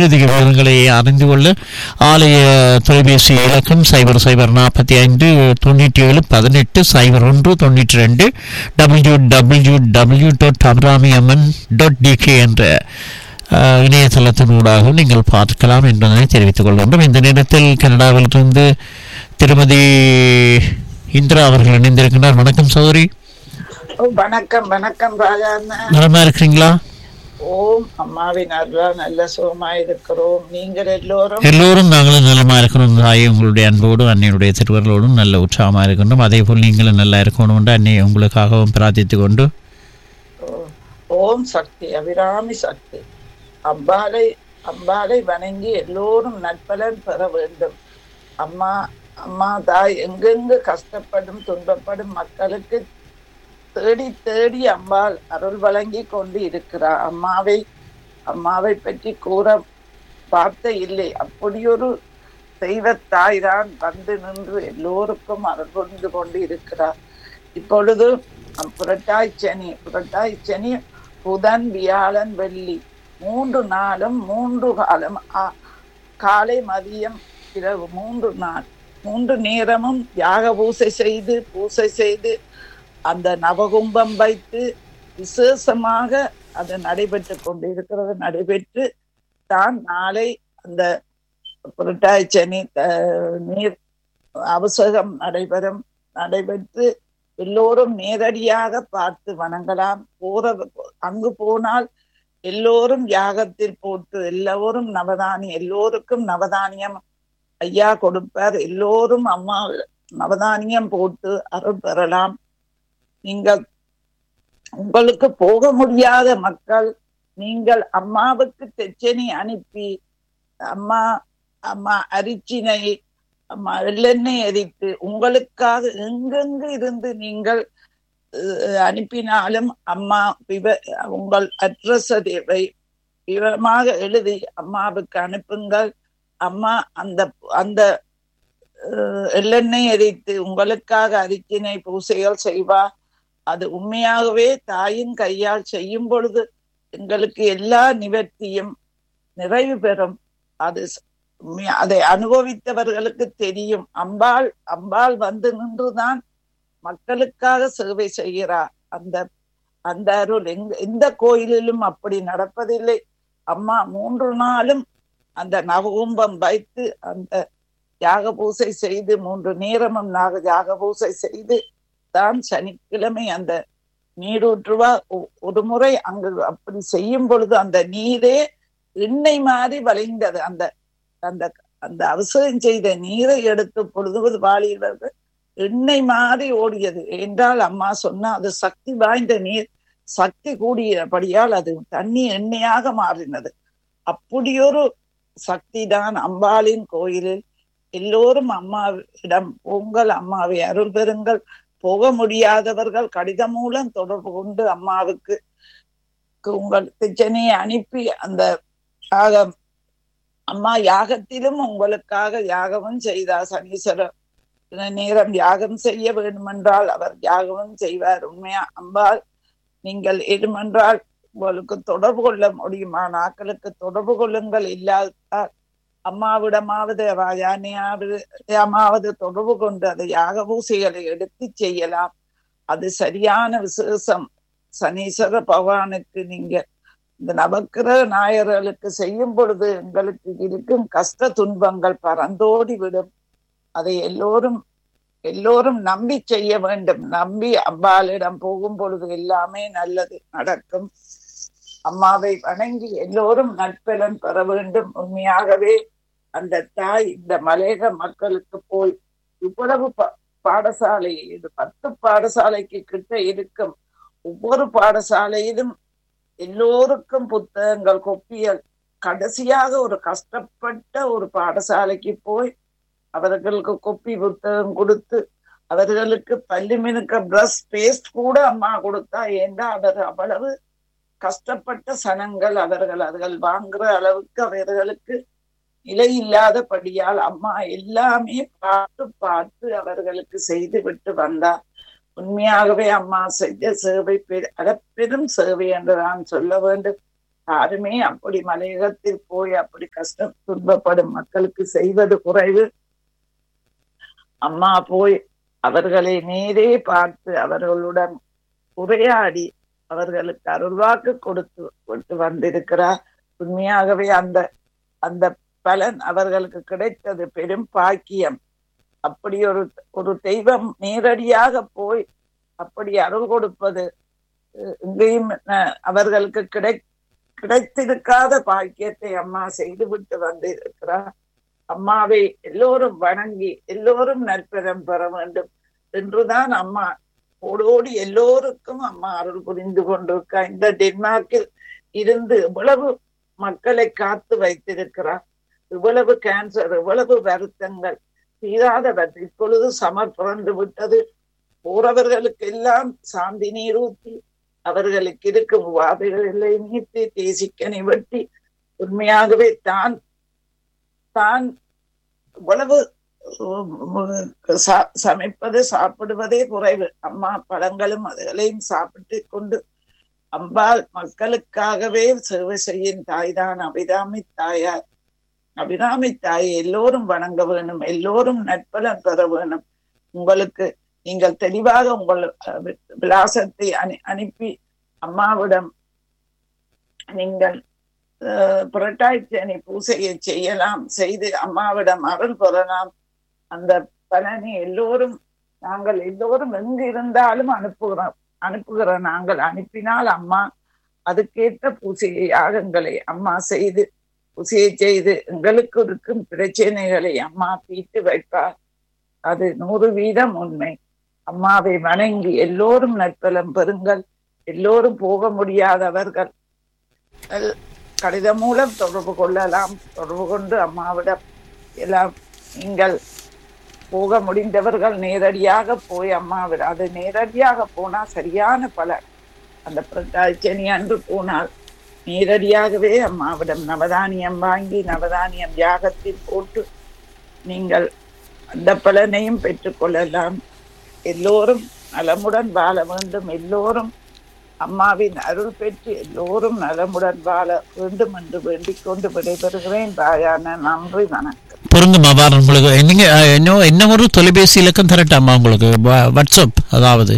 மேலதிக விவரங்களை அறிந்து கொள்ள ஆலய தொலைபேசி இலக்கம் சைபர் சைபர் நாற்பத்தி ஐந்து தொண்ணூற்றி ஏழு பதினெட்டு சைபர் ஒன்று தொண்ணூற்றி ரெண்டு W W W dot Abirami Amman dot TK என்ற அஹ், இணையதளத்தினூடாக நீங்கள் பார்க்கலாம் என்பதனை தெரிவித்துக் கொள்கின்றோம் இந்த நேரத்தில் கனடாவிலிருந்து திருமதி இந்திரா அவர்கள் இணைந்திருக்கின்றார் வணக்கம் சௌதரி ஓ, வணக்கம் வணக்கம் ராஜா அண்ணா நலமா இருக்கிறீங்களா ஓம் அம்மாவின் அருளா நல்ல சுகமா இருக்கிறோம் நீங்கள் எல்லோரும் எல்லோரும் நாங்களும் நலமா இருக்கிறோம் தாய் உங்களுடைய அன்போடும் அன்னையுடைய திருவர்களோடும் நல்ல உற்சாகமா இருக்கின்றோம் அதே போல் நீங்களும் நல்லா இருக்கணும் என்று அன்னை உங்களுக்காகவும் பிரார்த்தித்துக் கொண்டு ஓம் சக்தி அபிராமி சக்தி அம்பாளை அம்பாளை வணங்கி எல்லோரும் நற்பலன் பெற வேண்டும் அம்மா அம்மா தாய் எங்கெங்கு கஷ்டப்படும் துன்பப்படும் மக்களுக்கு தேடி தேடி அம்பாள் அருள் வழங்கி கொண்டு இருக்கிறார் அம்மாவை அம்மாவை பற்றி கூற வார்த்தை இல்லை அப்படியொரு தெய்வத்தாய் தான் வந்து நின்று எல்லோருக்கும் அருள் புரிந்து கொண்டு இருக்கிறார் இப்பொழுது அம் புரட்டாய் சனி புரட்டாய் சனி புதன் வியாழன் வெள்ளி மூன்று நாளும் மூன்று காலம் ஆ- காலை மதியம் இரவு மூன்று நாள் மூன்று நேரமும் யாக பூசை செய்து பூசை செய்து அந்த நவகும்பம் வைத்து விசேஷமாக அது நடைபெற்று கொண்டிருக்கிறது நடைபெற்று தான் நாளை அந்த புரட்டாய் சனி த- நீர் அபிஷேகம் நடைபெறும் நடைபெற்று எல்லோரும் நேரடியாக பார்த்து வணங்கலாம் போற அங்கு போனால் எல்லோரும் யாகத்தில் போட்டு எல்லோரும் நவதானி எல்லோருக்கும் நவதானியம் ஐயா கொடுப்பார் எல்லோரும் அம்மா நவதானியம் போட்டு அருள் பெறலாம் நீங்கள் உங்களுக்கு போக முடியாத மக்கள் நீங்கள் அம்மாவுக்கு தெச்சனி அனுப்பி அம்மா அம்மா அரிச்சினை அம்மா எள்ளெண்ணெய் எரித்து உங்களுக்காக எங்கெங்கு இருந்து நீங்கள் அஹ், அனுப்பினாலும் அம்மா விவ உங்கள் அட்ரஸ் தேவை விவரமாக எழுதி அம்மாவுக்கு அனுப்புங்கள் அம்மா அந்த அந்த அஹ், எள்ளெண்ணெய் எரித்து உங்களுக்காக அரிச்சினை பூசைகள் செய்வார் அது உண்மையாகவே தாயின் கையால் செய்யும் பொழுது எங்களுக்கு எல்லா நிவர்த்தியும் நிறைவு பெறும் அது ச- உண்மையா- அதை அனுபவித்தவர்களுக்கு தெரியும் அம்பாள் அம்பாள் வந்து நின்றுதான் மக்களுக்காக சேவை செய்கிறார் அந்த அந்த அருள் எங்க எந்த கோயிலிலும் அப்படி நடப்பதில்லை அம்மா மூன்று நாளும் அந்த நவகும்பம் வைத்து அந்த யாக பூசை செய்து மூன்று நேரமும் நாக யாக பூசை செய்து தான் சனிக்கிழமை அந்த நீரூற்றுவா ஒ- ஒரு முறை அங்கு அப்படி செய்யும் பொழுது அந்த நீரே எண்ணெய் மாதிரி வளைந்தது அந்த அந்த அந்த அவசரம் செய்த நீரை எடுத்து பொழுது வாழியவர்கள் எண்ணெய் மாதிரி ஓடியது என்றால் அம்மா சொன்னா அது சக்தி வாய்ந்த நீர் சக்தி கூடியபடியால் அது தண்ணி எண்ணெயாக மாறினது அப்படியொரு சக்தி தான் அம்பாளின் கோயிலில் எல்லோரும் அம்மாவிடம் உங்கள் அம்மாவை அருள் பெறுங்கள் போக முடியாதவர்கள் கடிதம் மூலம் தொடர்பு கொண்டு அம்மாவுக்கு உங்கள் திச்சனையை அனுப்பி அந்த யாகம் அம்மா யாகத்திலும் உங்களுக்காக யாகமும் செய்தார் சனீஸ்வரர் சில நேரம் யாகம் செய்ய வேண்டுமென்றால் அவர் யாகமும் செய்வார் உண்மையா அம்பாள் நீங்கள் எதுமென்றால் உங்களுக்கு தொடர்பு கொள்ள முடியுமா நாட்களுக்கு தொடர்பு கொள்ளுங்கள் இல்லாதால் அம்மாவிடமாவது ராஜானியாவது அம்மாவது தொடர்பு கொண்டு அதை யாக பூசைகளை எடுத்து செய்யலாம் அது சரியான விசேஷம் சனீஸ்வர பகவானுக்கு நீங்க இந்த நவக்கிரக நாயர்களுக்கு செய்யும் பொழுது எங்களுக்கு இருக்கும் கஷ்ட துன்பங்கள் பறந்தோடி விடும் அதை எல்லோரும் எல்லோரும் நம்பி செய்ய வேண்டும் நம்பி அம்பாளிடம் போகும் பொழுது எல்லாமே நல்லது நடக்கும் அம்மாவை வணங்கி எல்லோரும் நட்பலன் பெற வேண்டும் உண்மையாகவே அந்த தாய் இந்த மலையக மக்களுக்கு போய் இவ்வளவு ப- பாடசாலை இது பத்து பாடசாலைக்கு கிட்ட இருக்கும் ஒவ்வொரு பாடசாலையிலும் எல்லோருக்கும் புத்தகங்கள் கொப்பியல் கடைசியாக ஒரு கஷ்டப்பட்ட ஒரு பாடசாலைக்கு போய் அவர்களுக்கு கொப்பி புத்தகம் கொடுத்து அவர்களுக்கு பள்ளி மினுக்க பிரஷ் பேஸ்ட் கூட அம்மா கொடுத்தா ஏண்டா அவர் அவ்வளவு கஷ்டப்பட்ட சனங்கள் அவர்கள் அவர்கள் வாங்குற அளவுக்கு அவர்களுக்கு நிலை இல்லாதபடியால் அம்மா எல்லாமே பார்த்து பார்த்து அவர்களுக்கு செய்து விட்டு வந்தார் உண்மையாகவே அம்மா செய்த சேவை பெரு- அளப்பெரும் சேவை என்று நான் சொல்ல வேண்டும் யாருமே அப்படி மலையகத்தில் போய் அப்படி கஷ்டம் துன்பப்படும் மக்களுக்கு செய்வது குறைவு அம்மா போய் அவர்களை நேரே பார்த்து அவர்களுடன் உரையாடி அவர்களுக்கு அருள்வாக்கு கொடுத்து கொடுத்து வந்திருக்கிறார் உண்மையாகவே அந்த அந்த பலன் அவர்களுக்கு கிடைத்தது பெரும் பாக்கியம் அப்படி ஒரு ஒரு தெய்வம் நேரடியாக போய் அப்படி அருள் கொடுப்பது அஹ், எங்கேயும் அஹ், அவர்களுக்கு கிடை கிடைத்திருக்காத பாக்கியத்தை அம்மா செய்துவிட்டு வந்திருக்கிறார் அம்மாவை எல்லோரும் வணங்கி எல்லோரும் நற்பெறம் பெற வேண்டும் என்றுதான் அம்மா ஓடோடி எல்லோருக்கும் அம்மா அருள் புரிந்து கொண்டிருக்கா இந்த டென்மார்க்கில் இருந்து இவ்வளவு மக்களை காத்து வைத்திருக்கிறார் இவ்வளவு கேன்சர் இவ்வளவு வருத்தங்கள் தீராதவர் இப்பொழுது சமர் பிறந்து விட்டது போறவர்களுக்கு எல்லாம் சாந்தி நீர் ஊற்றி அவர்களுக்கு இருக்கும் உபாதைகளை நீட்டி தேசிக்கனை வெட்டி உண்மையாகவே தான் தான் இவ்வளவு உம், சா- சமைப்பது சாப்பிடுவதே குறைவு அம்மா பழங்களும் அதுகளையும் சாப்பிட்டு கொண்டு அம்பாள் மக்களுக்காகவே சேவை செய்யும் தாய்தான் அபிராமி தாயார் அபிராமி தாயை எல்லோரும் வணங்க வேணும் எல்லோரும் நட்பலன் பெற வேணும் உங்களுக்கு நீங்கள் தெளிவாக உங்கள் அஹ், வி- விலாசத்தை அனு அனுப்பி அம்மாவிடம் நீங்கள் அஹ், புரட்டாட்சி பூசையை செய்யலாம் செய்து அம்மாவிடம் அருள் பெறலாம் அந்த பலனை எல்லோரும் நாங்கள் எல்லோரும் எங்கு இருந்தாலும் அனுப்புகிறோம் அனுப்புகிற நாங்கள் அனுப்பினால் அம்மா அதுக்கேற்ற பூசையை யாகங்களை அம்மா செய்து பூசையை செய்து எங்களுக்கு இருக்கும் பிரச்சனைகளை அம்மா தீர்த்து வைப்பார் அது நூறு வீதம் உண்மை அம்மாவை வணங்கி எல்லோரும் நற்பலம் பெறுங்கள் எல்லோரும் போக முடியாதவர்கள் எல்- கடிதம் மூலம் தொடர்பு கொள்ளலாம் தொடர்பு கொண்டு அம்மாவிடம் எல்லாம் நீங்கள் போக முடிந்தவர்கள் நேரடியாக போய் அம்மாவிட அது நேரடியாக போனா சரியான பலன் அந்த பிரட்டாச்சனி அன்று போனால் நேரடியாகவே அம்மாவிடம் நவதானியம் வாங்கி நவதானியம் யாகத்தில் போட்டு நீங்கள் அந்த பலனையும் பெற்றுக்கொள்ளலாம் எல்லோரும் நலமுடன் வாழ வேண்டும் எல்லோரும் அம்மாவின் அருள் பெற்று எல்லோரும் நலமுடன் வாழ வேண்டும் என்று வேண்டிக் கொண்டு விடைபெறுகிறேன் தாயான நன்றி வணக்கம் பொருங்கம்மா வாரம் உங்களுக்கு நீங்க அஹ், என்ன என்ன ஒரு தொலைபேசி இலக்கம் தரட்டாமா உங்களுக்கு வா- வாட்ஸ்அப் அதாவது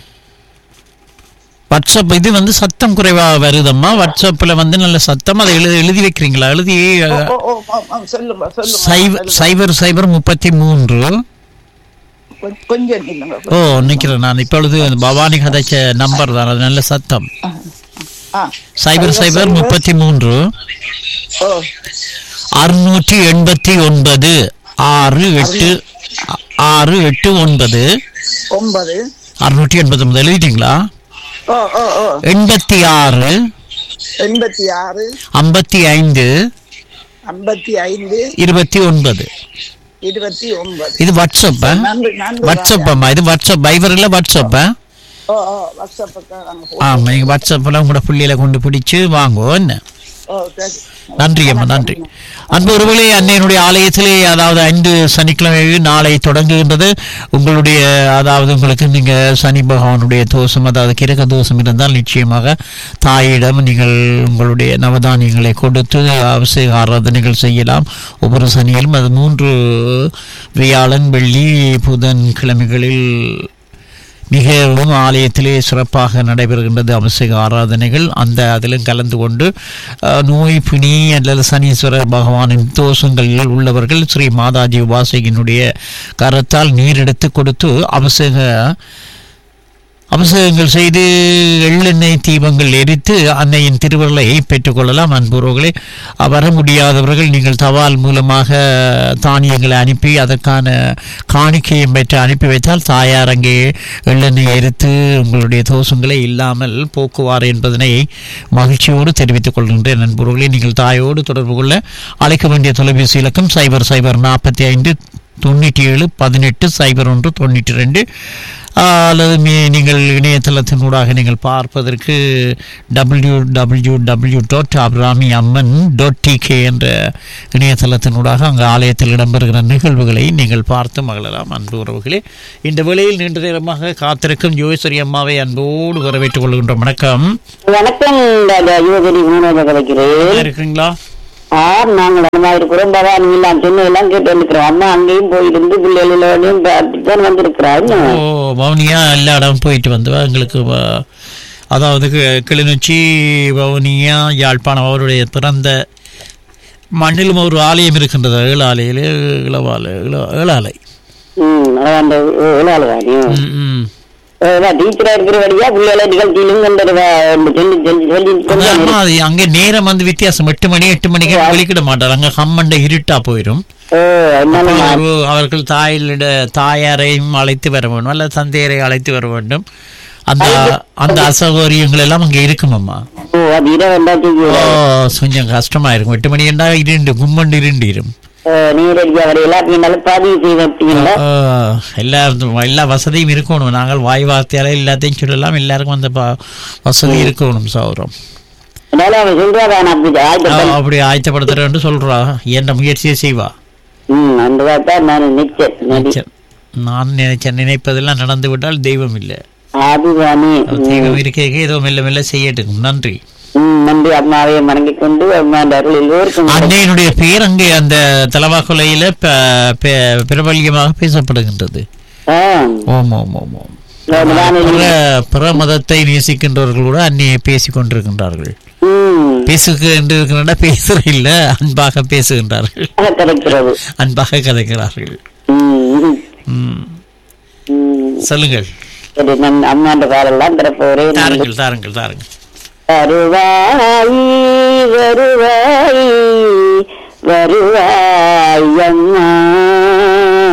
வாட்ஸ்அப் இது வந்து சத்தம் குறைவா வருதம்மா வாட்ஸ்அப்ல வந்து நல்ல சத்தம் அதை எழுதி எழுதி வைக்கிறீங்களா எழுதி ஓ, அஹ், ஓ, ஓ, ஓ, ஓ, சொல்லுங்க சொல்லுங்க சைபர் சொல்லுங்க. சைபர் சைபர் முப்பத்தி மூன்று கொ- கொஞ்சம் இல்லைங்க ஓ நிக்கிறேன் நான் இப்பொழுது பவானி கதைச்ச நம்பர் தான் அது நல்ல சத்தம் ஆ சைபர் சைபர் முப்பத்தி மூன்று ஓ அறுநூற்றி எண்பத்தி ஒன்பது ஆறு எட்டு ஆறு எட்டு ஒன்பது ஒன்பது அறுநூற்றி எண்பத்தி ஒன்பது எழுதிட்டீங்களா ஓ ஓ ஓ எண்பத்தி ஆறு எண்பத்தி ஆறு ஐம்பத்தி ஐந்து ஐம்பத்தி ஐந்து இருபத்தி ஒன்பது இருபத்தி ஒன்பது இது வாட்ஸ்அப்பா நன்றி நன்றி வாட்ஸ்அப் அம்மா இது வாட்ஸ்அப் பைபரில் வாட்ஸ்அப்பா ஓ ஓ வாட்ஸ்அப்புக்கு நாங்க போ- ஆமாம் நீங்கள் வாட்ஸ்அப்பில் உங்களோட பிள்ளையில கொண்டு பிடிச்சு வாங்குவோம் என்ன ஓ சரி நன்றி அம்மா நன்றி அன்பு ஒருவேளை அன்னையனுடைய ஆலயத்திலே அதாவது ஐந்து சனிக்கிழமை நாளை தொடங்குகின்றது உங்களுடைய அதாவது உங்களுக்கு நீங்க சனி பகவானுடைய தோஷம் அதாவது கிரக தோஷம் இருந்தால் நிச்சயமாக தாயிடம் நீங்கள் உங்களுடைய நவதானியங்களை கொடுத்து அபிஷேக ஆராதனைகள் செய்யலாம் ஒவ்வொரு சனியிலும் அது மூன்று வியாழன் வெள்ளி புதன் கிழமைகளில் மிகவும் ஆலயத்திலே சிறப்பாக நடைபெறுகின்றது அபிஷேக ஆராதனைகள் அந்த அதிலும் கலந்து கொண்டு அஹ், நோய் பிணி அல்லது சனீஸ்வரர் பகவானின் தோஷங்களில் உள்ளவர்கள் ஸ்ரீ மாதாஜி உபாசகியினுடைய கரத்தால் நீர் எடுத்து கொடுத்து அபிஷேக அபிஷேகங்கள் செய்து எள்ளெண்ணெய் தீபங்கள் எரித்து அன்னையின் திருவருளை பெற்றுக்கொள்ளலாம் அன்புறவுகளே வர முடியாதவர்கள் நீங்கள் தபால் மூலமாக தானியங்களை அனுப்பி அதற்கான காணிக்கையும் பெற்று அனுப்பி வைத்தால் தாயார் அங்கே எள்ளெண்ணெய் எரித்து உங்களுடைய தோஷங்களை இல்லாமல் போக்குவார் என்பதனை மகிழ்ச்சியோடு தெரிவித்துக் கொள்கின்றேன் நண்பர்களே நீங்கள் தாயோடு தொடர்பு கொள்ள அழைக்க வேண்டிய தொலைபேசி இலக்கம் சைபர் சைபர் நாற்பத்தி ஐந்து தொண்ணூற்றி ஏழு பதினெட்டு சைபர் ஒன்று தொண்ணூற்றி ரெண்டு அல்லது மீ- நீங்கள் இணையதளத்தினூடாக நீங்கள் பார்ப்பதற்கு W W W dot Abirami Amman dot TK என்ற இணையதளத்தினூடாக அங்கு ஆலயத்தில் இடம்பெறுகிற நிகழ்வுகளை நீங்கள் பார்த்து மகிழலாம் அன்பு உறவுகளே இந்த வேளையில் நீண்ட நேரமாக காத்திருக்கும் யோகேஸ்வரி அம்மாவை அன்போடு வரவேற்றுக் கொள்கின்றோம் வணக்கம் வணக்கம் ராஜா யுவகரி வினோத கலைக்கிறேன் நல்லா இருக்கிறீங்களா ஆர் நாங்கள் அந்த மாதிரி இருக்கிறோம் பவானி எல்லாம் சொன்ன எல்லாம் கேட்டு வந்துக்கிறோம் அம்மா அங்கேயும் போயிருந்து பிள்ளைகளோடையும் தான் வந்திருக்கிறாங்க ஓ வவுனியா எல்லா இடம் போயிட்டு வந்து எங்களுக்கு வ- அதாவது கி- கிளிநொச்சி வவுனியா யாழ்ப்பாணம் அவருடைய பிறந்த மண்ணிலும் ஒரு ஆலயம் இருக்கின்றது ஏழாலையில் இளவாலை இள ஏழாலை ம் அந்த இளாளுவாரியும் ம், ம். டீச்சரா இருக்கிறபடியா பிள்ளைகளை நிகழ்ச்சியிலும் கொண்டு சொல்லி சொல்லி சொல்லி அந்த சொல்லி அம்மா அது அங்கே நேரம் வந்து வித்தியாசம் எட்டு மணி எட்டு மணிக்கு வெளிக்கிட மாட்டார் அங்கே கம்மண்ட இருட்டா போயிடும் ஓ என்னால அப்ப ஒரு- அவர்கள் தாயிலிட தாயாரையும் அழைத்து வர வேண்டும் அல்ல தந்தையரை அழைத்து வர வேண்டும் அந்த அந்த அசௌகரியங்கள் எல்லாம் அங்கே இருக்கும் அம்மா ஓ அது இரவு என்ன ஓ செய்ய கொஞ்சம் கஷ்டமா இருக்கும் எட்டு மணி என்றா இருண்டு கும்மண்டு இருண்டிரும் நீரடியா வரை எல்லாத்தையும் பதிவு செய்ய வைப்பீங்களா ஆ, எல்லா எல்லா வசதியும் இருக்கணும் நாங்கள் வாய் வார்த்தையால எல்லாத்தையும் சொல்லலாம் எல்லாருக்கும் அந்த ப- வசதி இருக்கணும் சௌரம் அதனால அவன் சொல்றாதான் அப்படி ஆ, ஆயிரத்தி அப்படி ஆயத்தப்படுத்துறேன்னு சொல்றா என்ற முயற்சியை செய்வா ம் அந்த தான் நான் நிச்சயம் நடி சரி. நான் நினைச்ச நினைப்பதெல்லாம் நடந்து விட்டால் தெய்வம் இல்லை அதுதானே தெய்வம் இருக்க இருக்க ஏதோ மெல்ல மெல்ல செய்யட்டும் நன்றி ம், நன்றி அம்மாவை வணங்கிக் கொண்டு அம்மா அந்த அருள் எல்லோருக்கும் அன்னையினுடைய பேர் அங்கே அந்த தலவா கொலையில ப- ப- பிரபல்யமாக பேசப்படுகின்றது ஆ, ஓம் ஓம் ஓம் ஓம் நான் நான் பிற பிற மதத்தை நேசிக்கின்றவர்கள் கூட அந்நியை பேசிக் கொண்டிருக்கின்றார்கள் ம், பேசுகின்ற பேசுற இல்ல அன்பாக பேசுகின்றார்கள் அது கிடைக்கிறது அன்பாக கதைக்கிறார்கள் ம், ம். ம். சொல்லுங்கள் சரி நான் அம்மாண்ட பாடலாம் தரப்போறேன் தாருங்கள் தாருங்கள் தாருங்கள் வருவாய் வருவாய் வருவாய் அம்மா